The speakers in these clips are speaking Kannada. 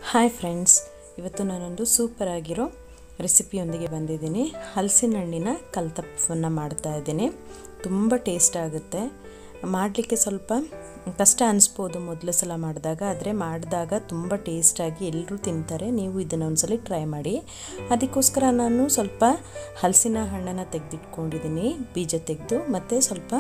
ಹಾಯ್ ಫ್ರೆಂಡ್ಸ್ ಇವತ್ತು ನಾನೊಂದು ಸೂಪರ್ ಆಗಿರೋ ರೆಸಿಪಿಯೊಂದಿಗೆ ಬಂದಿದ್ದೀನಿ ಹಲಸಿನ ಹಣ್ಣಿನ ಕಲ್ತಪ್ಪವನ್ನು ಮಾಡ್ತಾ ಇದ್ದೀನಿ ತುಂಬ ಟೇಸ್ಟ್ ಆಗುತ್ತೆ ಮಾಡಲಿಕ್ಕೆ ಸ್ವಲ್ಪ ಕಷ್ಟ ಅನಿಸ್ಬೋದು ಮೊದಲು ಸಲ ಮಾಡಿದಾಗ ಆದರೆ ಮಾಡಿದಾಗ ತುಂಬ ಟೇಸ್ಟಾಗಿ ಎಲ್ಲರೂ ತಿಂತಾರೆ ನೀವು ಇದನ್ನು ಒಂದ್ಸಲ ಟ್ರೈ ಮಾಡಿ ಅದಕ್ಕೋಸ್ಕರ ನಾನು ಸ್ವಲ್ಪ ಹಲಸಿನ ಹಣ್ಣನ್ನು ತೆಗೆದಿಟ್ಕೊಂಡಿದ್ದೀನಿ ಬೀಜ ತೆಗೆದು ಮತ್ತು ಸ್ವಲ್ಪ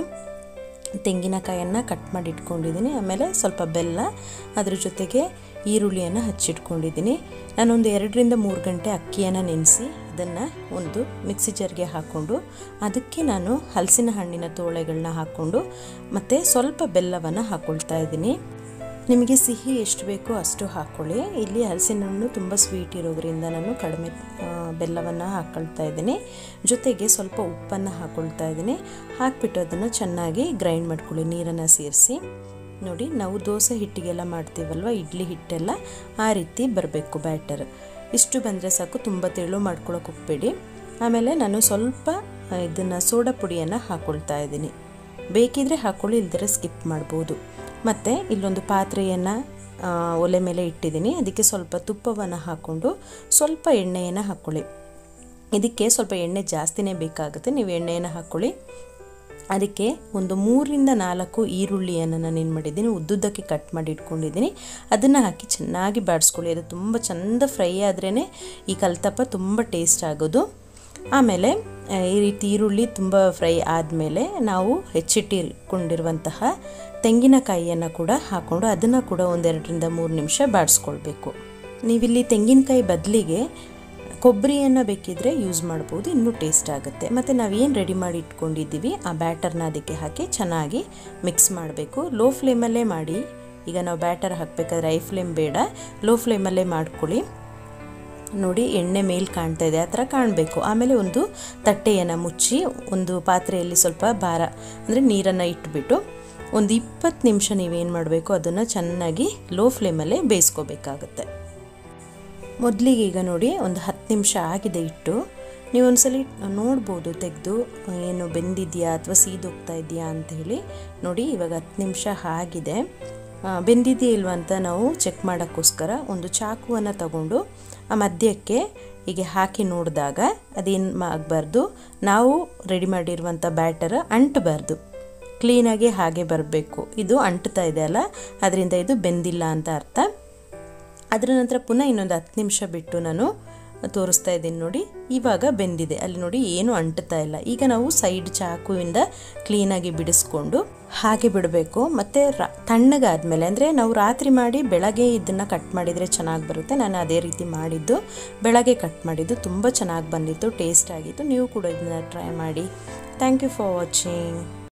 ತೆಂಗಿನಕಾಯನ್ನು ಕಟ್ ಮಾಡಿ ಇಟ್ಕೊಂಡಿದ್ದೀನಿ ಆಮೇಲೆ ಸ್ವಲ್ಪ ಬೆಲ್ಲ ಅದ್ರ ಜೊತೆಗೆ ಈರುಳ್ಳಿಯನ್ನು ಹಚ್ಚಿಟ್ಕೊಂಡಿದ್ದೀನಿ ನಾನೊಂದು ಎರಡರಿಂದ ಮೂರು ಗಂಟೆ ಅಕ್ಕಿಯನ್ನು ನೆನೆಸಿ ಅದನ್ನು ಒಂದು ಮಿಕ್ಸಿ ಜಾರ್ಗೆ ಹಾಕ್ಕೊಂಡು ಅದಕ್ಕೆ ನಾನು ಹಲಸಿನ ಹಣ್ಣಿನ ತೋಳೆಗಳನ್ನ ಹಾಕ್ಕೊಂಡು ಮತ್ತು ಸ್ವಲ್ಪ ಬೆಲ್ಲವನ್ನು ಹಾಕ್ಕೊಳ್ತಾ ಇದ್ದೀನಿ ನಿಮಗೆ ಸಿಹಿ ಎಷ್ಟು ಬೇಕೋ ಅಷ್ಟು ಹಾಕ್ಕೊಳ್ಳಿ ಇಲ್ಲಿ ಹಲಸಿನ ಹಣ್ಣು ತುಂಬ ಸ್ವೀಟ್ ಇರೋದ್ರಿಂದ ನಾನು ಕಡಿಮೆ ಬೆಲ್ಲವನ್ನು ಹಾಕ್ಕೊಳ್ತಾ ಇದ್ದೀನಿ ಜೊತೆಗೆ ಸ್ವಲ್ಪ ಉಪ್ಪನ್ನು ಹಾಕ್ಕೊಳ್ತಾ ಇದ್ದೀನಿ ಹಾಕ್ಬಿಟ್ಟು ಅದನ್ನು ಚೆನ್ನಾಗಿ ಗ್ರೈಂಡ್ ಮಾಡ್ಕೊಳ್ಳಿ ನೀರನ್ನು ಸೇರಿಸಿ ನೋಡಿ ನಾವು ದೋಸೆ ಹಿಟ್ಟಿಗೆಲ್ಲ ಮಾಡ್ತೀವಲ್ವ ಇಡ್ಲಿ ಹಿಟ್ಟೆಲ್ಲ ಆ ರೀತಿ ಬರಬೇಕು ಬ್ಯಾಟರ್ ಇಷ್ಟು ಬಂದರೆ ಸಾಕು ತುಂಬ ತೆಳು ಮಾಡ್ಕೊಳಕ್ಕೆ ಹೋಗ್ಬೇಡಿ ಆಮೇಲೆ ನಾನು ಸ್ವಲ್ಪ ಇದನ್ನು ಸೋಡಾ ಪುಡಿಯನ್ನು ಹಾಕ್ಕೊಳ್ತಾ ಇದ್ದೀನಿ ಬೇಕಿದ್ರೆ ಹಾಕ್ಕೊಳ್ಳಿ ಇಲ್ದರೆ ಸ್ಕಿಪ್ ಮಾಡ್ಬೋದು ಮತ್ತು ಇಲ್ಲೊಂದು ಪಾತ್ರೆಯನ್ನು ಒಲೆ ಮೇಲೆ ಇಟ್ಟಿದ್ದೀನಿ ಅದಕ್ಕೆ ಸ್ವಲ್ಪ ತುಪ್ಪವನ್ನು ಹಾಕ್ಕೊಂಡು ಸ್ವಲ್ಪ ಎಣ್ಣೆಯನ್ನು ಹಾಕ್ಕೊಳ್ಳಿ ಇದಕ್ಕೆ ಸ್ವಲ್ಪ ಎಣ್ಣೆ ಜಾಸ್ತಿನೇ ಬೇಕಾಗುತ್ತೆ ನೀವು ಎಣ್ಣೆಯನ್ನು ಹಾಕ್ಕೊಳ್ಳಿ ಅದಕ್ಕೆ ಒಂದು ಮೂರರಿಂದ ನಾಲ್ಕು ಈರುಳ್ಳಿಯನ್ನು ನಾನು ಏನು ಮಾಡಿದ್ದೀನಿ ಉದ್ದುದ್ದಕ್ಕೆ ಕಟ್ ಮಾಡಿ ಇಟ್ಕೊಂಡಿದ್ದೀನಿ ಅದನ್ನು ಹಾಕಿ ಚೆನ್ನಾಗಿ ಬಾಡಿಸ್ಕೊಳ್ಳಿ ಅದು ತುಂಬ ಚೆಂದ ಫ್ರೈ ಆದ್ರೇ ಈ ಕಲ್ತಪ್ಪ ತುಂಬ ಟೇಸ್ಟ್ ಆಗೋದು ಆಮೇಲೆ ಈ ರೀತಿ ಈರುಳ್ಳಿ ತುಂಬ ಫ್ರೈ ಆದಮೇಲೆ ನಾವು ಹೆಚ್ಚಿಟ್ಟಿಕೊಂಡಿರುವಂತಹ ತೆಂಗಿನಕಾಯಿಯನ್ನು ಕೂಡ ಹಾಕ್ಕೊಂಡು ಅದನ್ನು ಕೂಡ ಒಂದೆರಡರಿಂದ ಮೂರು ನಿಮಿಷ ಬಾಡಿಸ್ಕೊಳ್ಬೇಕು ನೀವಿಲ್ಲಿ ತೆಂಗಿನಕಾಯಿ ಬದಲಿಗೆ ಕೊಬ್ಬರಿಯನ್ನು ಬೇಕಿದ್ರೆ ಯೂಸ್ ಮಾಡ್ಬೋದು ಇನ್ನೂ ಟೇಸ್ಟ್ ಆಗುತ್ತೆ ಮತ್ತು ನಾವೇನು ರೆಡಿ ಮಾಡಿ ಇಟ್ಕೊಂಡಿದ್ದೀವಿ ಆ ಬ್ಯಾಟರ್ನ ಅದಕ್ಕೆ ಹಾಕಿ ಚೆನ್ನಾಗಿ ಮಿಕ್ಸ್ ಮಾಡಬೇಕು ಲೋ ಫ್ಲೇಮಲ್ಲೇ ಮಾಡಿ ಈಗ ನಾವು ಬ್ಯಾಟರ್ ಹಾಕಬೇಕಾದ್ರೆ ಐ ಫ್ಲೇಮ್ ಬೇಡ ಲೋ ಫ್ಲೇಮಲ್ಲೇ ಮಾಡ್ಕೊಳ್ಳಿ ನೋಡಿ ಎಣ್ಣೆ ಮೇಲೆ ಕಾಣ್ತಾ ಇದೆ ಆ ಥರ ಕಾಣಬೇಕು ಆಮೇಲೆ ಒಂದು ತಟ್ಟೆಯನ್ನು ಮುಚ್ಚಿ ಒಂದು ಪಾತ್ರೆಯಲ್ಲಿ ಸ್ವಲ್ಪ ಭಾರ ಅಂದರೆ ನೀರನ್ನು ಇಟ್ಬಿಟ್ಟು ಒಂದು ಇಪ್ಪತ್ತು ನಿಮಿಷ ನೀವೇನು ಮಾಡಬೇಕು ಅದನ್ನು ಚೆನ್ನಾಗಿ ಲೋ ಫ್ಲೇಮಲ್ಲೇ ಬೇಯಿಸ್ಕೋಬೇಕಾಗತ್ತೆ ಮೊದಲಿಗೆ ಈಗ ನೋಡಿ ಒಂದು ಹತ್ತು ನಿಮಿಷ ಆಗಿದೆ ಇಟ್ಟು ನೀವು ಒಂದ್ಸಲಿ ನೋಡ್ಬೋದು ತೆಗೆದು ಏನು ಬೆಂದಿದೆಯಾ ಅಥವಾ ಸೀದೋಗ್ತಾ ಇದೆಯಾ ಅಂಥೇಳಿ ನೋಡಿ ಇವಾಗ ಹತ್ತು ನಿಮಿಷ ಆಗಿದೆ ಬೆಂದಿದೆಯಾ ಇಲ್ವಾ ಅಂತ ನಾವು ಚೆಕ್ ಮಾಡೋಕ್ಕೋಸ್ಕರ ಒಂದು ಚಾಕುವನ್ನು ತಗೊಂಡು ಆ ಮಧ್ಯಕ್ಕೆ ಹೀಗೆ ಹಾಕಿ ನೋಡಿದಾಗ ಅದೇನು ಆಗಬಾರ್ದು ನಾವು ರೆಡಿ ಮಾಡಿರುವಂಥ ಬ್ಯಾಟರ್ ಅಂಟಬಾರ್ದು ಕ್ಲೀನಾಗಿ ಹಾಗೆ ಬರಬೇಕು ಇದು ಅಂಟ್ತಾ ಇದೆ ಅಲ್ಲ ಅದರಿಂದ ಇದು ಬೆಂದಿಲ್ಲ ಅಂತ ಅರ್ಥ ಅದರ ನಂತರ ಪುನಃ ಇನ್ನೊಂದು ಹತ್ತು ನಿಮಿಷ ಬಿಟ್ಟು ನಾನು ತೋರಿಸ್ತಾ ಇದ್ದೀನಿ ನೋಡಿ ಇವಾಗ ಬೆಂದಿದೆ ಅಲ್ಲಿ ನೋಡಿ ಏನು ಅಂಟುತ್ತಾ ಇಲ್ಲ ಈಗ ನಾವು ಸೈಡ್ ಚಾಕುವಿಂದ ಕ್ಲೀನಾಗಿ ಬಿಡಿಸ್ಕೊಂಡು ಹಾಗೆ ಬಿಡಬೇಕು ಮತ್ತು ರಾ ತಣ್ಣಗಾದ್ಮೇಲೆ ಅಂದರೆ ನಾವು ರಾತ್ರಿ ಮಾಡಿ ಬೆಳಗ್ಗೆ ಇದನ್ನು ಕಟ್ ಮಾಡಿದರೆ ಚೆನ್ನಾಗಿ ಬರುತ್ತೆ ನಾನು ಅದೇ ರೀತಿ ಮಾಡಿದ್ದು ಬೆಳಗ್ಗೆ ಕಟ್ ಮಾಡಿದ್ದು ತುಂಬ ಚೆನ್ನಾಗಿ ಬಂದಿತ್ತು ಟೇಸ್ಟ್ ಆಗಿತ್ತು ನೀವು ಕೂಡ ಇದನ್ನು ಟ್ರೈ ಮಾಡಿ ಥ್ಯಾಂಕ್ ಯು ಫಾರ್ ವಾಚಿಂಗ್